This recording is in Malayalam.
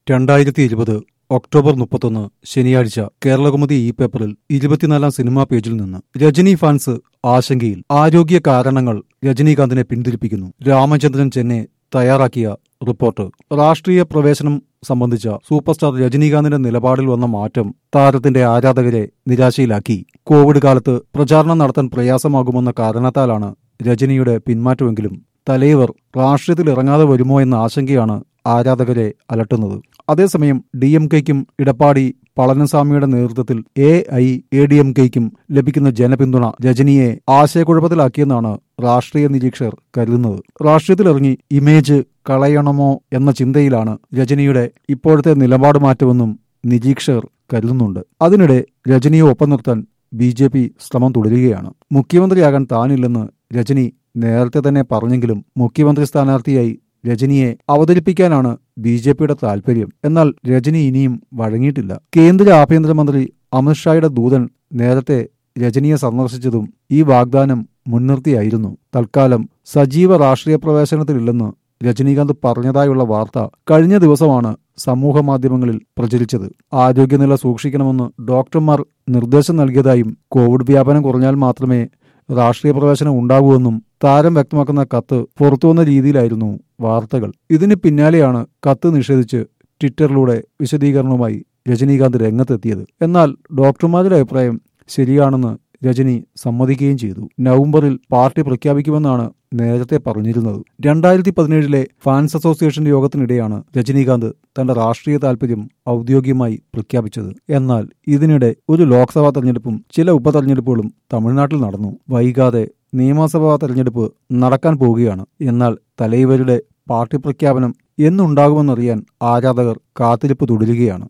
രണ്ടായിരത്തി ഇരുപത് ഒക്ടോബർ മുപ്പത്തൊന്ന് ശനിയാഴ്ച കേരളകൗമുദി ഈ പേപ്പറിൽ ഇരുപത്തിനാലാം സിനിമാ പേജിൽ നിന്ന് രജനി ഫാൻസ് ആശങ്കയിൽ ആരോഗ്യ കാരണങ്ങൾ രജനീകാന്തിനെ പിന്തിരിപ്പിക്കുന്നു രാമചന്ദ്രൻ ചെന്നൈ തയ്യാറാക്കിയ റിപ്പോർട്ട് രാഷ്ട്രീയ പ്രവേശനം സംബന്ധിച്ച സൂപ്പർ സ്റ്റാർ രജനീകാന്തിന്റെ നിലപാടിൽ വന്ന മാറ്റം താരത്തിന്റെ ആരാധകരെ നിരാശയിലാക്കി കോവിഡ് കാലത്ത് പ്രചാരണം നടത്താൻ പ്രയാസമാകുമെന്ന കാരണത്താലാണ് രജനിയുടെ പിന്മാറ്റമെങ്കിലും തലൈവർ രാഷ്ട്രീയത്തിൽ ഇറങ്ങാതെ വരുമോ എന്ന ആശങ്കയാണ് ആരാധകരെ അലട്ടുന്നത് അതേസമയം ഡി എം കെക്കും ഇടപ്പാടി പളനിസ്വാമിയുടെ നേതൃത്വത്തിൽ A I A D M കെക്കും ലഭിക്കുന്ന ജനപിന്തുണ രജനിയെ ആശയക്കുഴപ്പത്തിലാക്കിയെന്നാണ് രാഷ്ട്രീയ നിരീക്ഷകർ കരുതുന്നത് രാഷ്ട്രീയത്തിലിറങ്ങി ഇമേജ് കളയണമോ എന്ന ചിന്തയിലാണ് രജനിയുടെ ഇപ്പോഴത്തെ നിലപാട് മാറ്റമെന്നും നിരീക്ഷകർ കരുതുന്നുണ്ട് അതിനിടെ രജനിയെ ഒപ്പം നിർത്താൻ ബി ജെ പി ശ്രമം തുടരുകയാണ് മുഖ്യമന്ത്രിയാകാൻ താനില്ലെന്ന് രജനി നേരത്തെ തന്നെ പറഞ്ഞെങ്കിലും മുഖ്യമന്ത്രി സ്ഥാനാർത്ഥിയായി രജനിയെ അവതരിപ്പിക്കാനാണ് ബി ജെ പിയുടെ താൽപര്യം എന്നാൽ രജനി ഇനിയും വഴങ്ങിയിട്ടില്ല കേന്ദ്ര ആഭ്യന്തരമന്ത്രി അമിത്ഷായുടെ ദൂതൻ നേരത്തെ രജനിയെ സന്ദർശിച്ചതും ഈ വാഗ്ദാനം മുൻനിർത്തിയായിരുന്നു തൽക്കാലം സജീവ രാഷ്ട്രീയ പ്രവേശനത്തിലില്ലെന്ന് രജനീകാന്ത് പറഞ്ഞതായുള്ള വാർത്ത കഴിഞ്ഞ ദിവസമാണ് സമൂഹ മാധ്യമങ്ങളിൽ പ്രചരിച്ചത് ആരോഗ്യനില സൂക്ഷിക്കണമെന്ന് ഡോക്ടർമാർ നിർദ്ദേശം നൽകിയതായും കോവിഡ് വ്യാപനം കുറഞ്ഞാൽ മാത്രമേ രാഷ്ട്രീയ പ്രവേശനം ഉണ്ടാകൂവെന്നും താരം വ്യക്തമാക്കുന്ന കത്ത് പുറത്തുവന്ന രീതിയിലായിരുന്നു വാർത്തകൾ ഇതിന് പിന്നാലെയാണ് കത്ത് നിഷേധിച്ച് ട്വിറ്ററിലൂടെ വിശദീകരണവുമായി രജനീകാന്ത് രംഗത്തെത്തിയത് എന്നാൽ ഡോക്ടർമാരുടെ അഭിപ്രായം ശരിയാണെന്ന് രജനി സമ്മതിക്കുകയും ചെയ്തു നവംബറിൽ പാർട്ടി പ്രഖ്യാപിക്കുമെന്നാണ് നേരത്തെ പറഞ്ഞിരുന്നത് രണ്ടായിരത്തി പതിനേഴിലെ ഫാൻസ് അസോസിയേഷന്റെ യോഗത്തിനിടെയാണ് രജനീകാന്ത് തന്റെ രാഷ്ട്രീയ താൽപര്യം ഔദ്യോഗികമായി പ്രഖ്യാപിച്ചത് എന്നാൽ ഇതിനിടെ ഒരു ലോക്സഭാ തെരഞ്ഞെടുപ്പും ചില ഉപതെരഞ്ഞെടുപ്പുകളും തമിഴ്നാട്ടിൽ നടന്നു വൈകാതെ നിയമസഭാ തെരഞ്ഞെടുപ്പ് നടക്കാൻ പോവുകയാണ് എന്നാൽ തലൈവരുടെ പാർട്ടി പ്രഖ്യാപനം എന്നുണ്ടാകുമെന്നറിയാൻ ആരാധകർ കാത്തിരിപ്പ് തുടരുകയാണ്